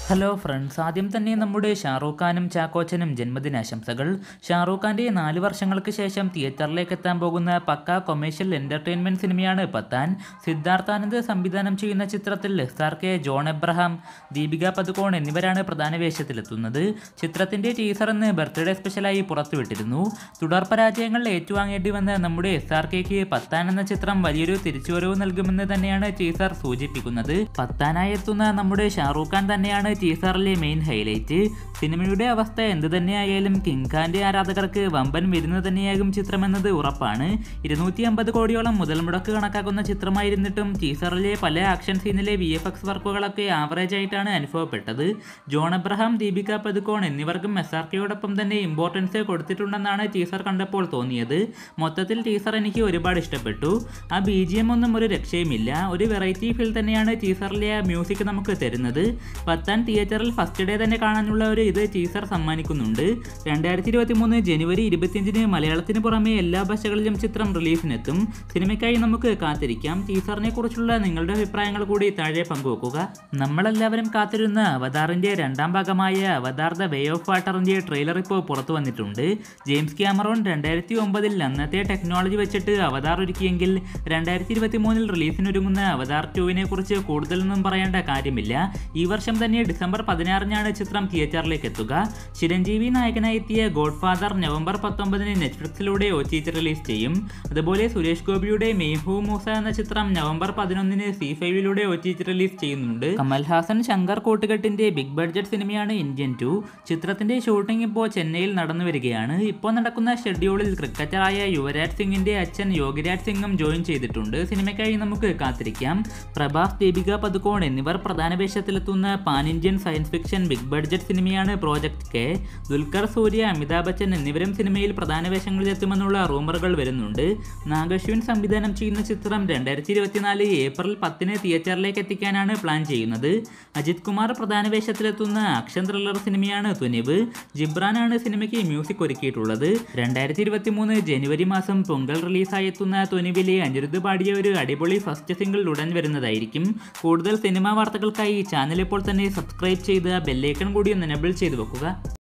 hello friends ആദ്യം തന്നെ നമ്മുടെ ഷാറൂഖ് ഖാനും ചാക്കോച്ചനും ജന്മദിനാശംസകൾ ഷാറൂഖ് ഖാന്റെ നാല് വർഷങ്ങൾക്ക് ശേഷം തിയേറ്ററിലേക്ക് എത്താൻ പോകുന്ന പക്ക കൊമേഴ്ഷ്യൽ എന്റർടൈൻമെന്റ് സിനിമയാണ് പത്താൻ സിദ്ധാർത്ഥാനന്ദ് സംവിധാനം ചെയ്യുന്ന ചിത്രത്തിൽ S R K John Abraham Deepika Padukone എന്നിവരാണ് പ്രധാന വേഷത്തിലെത്തുന്നത് ചിത്രത്തിന്റെ ടീസർ ഇന്ന് ബർത്ത്ഡേ സ്പെഷ്യലായി പുറത്തുവിട്ടിരുന്നു തുടർ പരാജയങ്ങൾ ഏറ്റുവാങ്ങേണ്ടി വന്ന നമ്മുടെ എസ് ആർ കെക്ക് പത്താൻ എന്ന ചിത്രം വലിയൊരു തിരിച്ചുവരവ് നൽകുമെന്ന് തന്നെയാണ് ടീസർ സൂചിപ്പിക്കുന്നത് പത്താനായി എത്തുന്ന നമ്മുടെ ഷാറൂഖ് ഖാൻ തന്നെയാണ് ടീസറിലെ മെയിൻ ഹൈലൈറ്റ് സിനിമയുടെ അവസ്ഥ എന്ത് തന്നെയായാലും കിങ് ഖാന്റെ ആരാധകർക്ക് വമ്പൻ വിരുന്ന് തന്നെയാകും ചിത്രമെന്നത് ഉറപ്പാണ് ഇരുന്നൂറ്റി അമ്പത് കോടിയോളം മുതൽ മുടക്ക് കണക്കാക്കുന്ന ചിത്രമായിരുന്നിട്ടും ടീസറിലെ പല ആക്ഷൻ സീനിലെ വി എഫ് എക്സ് വർക്കുകളൊക്കെ ആവറേജ് ആയിട്ടാണ് അനുഭവപ്പെട്ടത് ജോൺ എബ്രഹാം ദീപിക പതുക്കോൺ എന്നിവർക്കും എസ് ആർ കെയോടൊപ്പം തന്നെ ഇമ്പോർട്ടൻസ് കൊടുത്തിട്ടുണ്ടെന്നാണ് ടീസർ കണ്ടപ്പോൾ തോന്നിയത് മൊത്തത്തിൽ ടീസർ എനിക്ക് ഒരുപാട് ഇഷ്ടപ്പെട്ടു ആ ബി ജി എം ഒന്നും ഒരു രക്ഷയുമില്ല ഒരു വെറൈറ്റി ഫീൽ തന്നെയാണ് ടീസറിലെ ആ മ്യൂസിക് നമുക്ക് തരുന്നത് പത്താൻ തിയേറ്ററിൽ ഫസ്റ്റ് ഡേ തന്നെ കാണാനുള്ള ഒരു ഇത് ടീസർ സമ്മാനിക്കുന്നുണ്ട് രണ്ടായിരത്തി ഇരുപത്തി മൂന്ന് ജനുവരി ഇരുപത്തിയഞ്ചിന് മലയാളത്തിന് പുറമെ എല്ലാ ഭാഷകളിലും ചിത്രം റിലീസിനെത്തും സിനിമയ്ക്കായി നമുക്ക് കാത്തിരിക്കാം ടീസറിനെ കുറിച്ചുള്ള നിങ്ങളുടെ അഭിപ്രായങ്ങൾ കൂടി താഴെ പങ്കുവെക്കുക നമ്മളെല്ലാവരും കാത്തിരുന്ന അവതാറിന്റെ രണ്ടാം ഭാഗമായ അവതാർ ദ വേ ഓഫ് വാട്ടറിന്റെ ട്രെയിലർ ഇപ്പോൾ പുറത്തു വന്നിട്ടുണ്ട് ജെയിംസ് ക്യാമറോൺ രണ്ടായിരത്തി ഒമ്പതിൽ അന്നത്തെ ടെക്നോളജി വെച്ചിട്ട് അവതാർ ഒരുക്കിയെങ്കിൽ രണ്ടായിരത്തി ഇരുപത്തി മൂന്നിൽ റിലീസിനൊരുങ്ങുന്ന അവതാർ ടുവിനെ കുറിച്ച് കൂടുതലൊന്നും പറയേണ്ട കാര്യമില്ല ഈ വർഷം തന്നെ ഡിസംബർ പതിനാറിനാണ് ചിത്രം തിയേറ്ററിലേക്ക് എത്തുക ചിരഞ്ജീവി നായകനായി എത്തിയ ഗോഡ് ഫാദർ നവംബർ പത്തൊമ്പതിന് നെറ്റ്ഫ്ലിക്സിലൂടെ ഒ ടി ടി റിലീസ് ചെയ്യും അതുപോലെ സുരേഷ് ഗോപിയുടെ മെയ്ഹൂ മൂസ എന്ന ചിത്രം നവംബർ പതിനൊന്നിന് സി ഫൈവിലൂടെ ഒ ടി ടി റിലീസ് ചെയ്യുന്നുണ്ട് കമൽഹാസൻ ശങ്കർ കൂട്ടുകെട്ടിന്റെ ബിഗ് ബഡ്ജറ്റ് സിനിമയാണ് ഇന്ത്യൻ ടു ചിത്രത്തിന്റെ ഷൂട്ടിംഗ് ഇപ്പോൾ ചെന്നൈയിൽ നടന്നു വരികയാണ് ഇപ്പോൾ നടക്കുന്ന ഷെഡ്യൂളിൽ ക്രിക്കറ്ററായ യുവരാജ് സിംഗിന്റെ അച്ഛൻ യോഗിരാജ് സിംഗും ജോയിൻ ചെയ്തിട്ടുണ്ട് സിനിമയ്ക്കായി നമുക്ക് കാത്തിരിക്കാം പ്രഭാസ് ദീപിക പതുക്കോൺ എന്നിവർ പ്രധാന വേഷത്തിലെത്തുന്ന pan Indian science fiction big budget സിനിമയാണ് പ്രോജക്ട് കെ ദുൽഖർ സൂര്യ അമിതാഭ് ബച്ചൻ എന്നിവരും സിനിമയിൽ പ്രധാന വേഷങ്ങളിലെത്തുമെന്നുള്ള റൂമറുകൾ വരുന്നുണ്ട് നാഗശ്വിൻ സംവിധാനം ചെയ്യുന്ന ചിത്രം രണ്ടായിരത്തി ഇരുപത്തിനാല് ഏപ്രിൽ പത്തിന് തിയേറ്ററിലേക്ക് എത്തിക്കാനാണ് പ്ലാൻ ചെയ്യുന്നത് അജിത് കുമാർ പ്രധാന വേഷത്തിലെത്തുന്ന ആക്ഷൻ ത്രില്ലർ സിനിമയാണ് തുനിവ് ജിബ്രാനാണ് സിനിമയ്ക്ക് മ്യൂസിക് ഒരുക്കിയിട്ടുള്ളത് രണ്ടായിരത്തി ഇരുപത്തി മൂന്ന് ജനുവരി മാസം പൊങ്കൽ റിലീസായി എത്തുന്ന തുനിവിലെ അനിരുദ്ധ് പാടിയ ഒരു അടിപൊളി ഫസ്റ്റ് സിംഗിൾ ഉടൻ വരുന്നതായിരിക്കും കൂടുതൽ സിനിമാ വാർത്തകൾക്കായി ചാനൽ ഇപ്പോൾ തന്നെ സബ്സ്ക്രൈബ് ചെയ്ത് ബെല്ലൈക്കൺ കൂടി ഒന്ന് എനബിൾ ചെയ്ത് വെക്കുക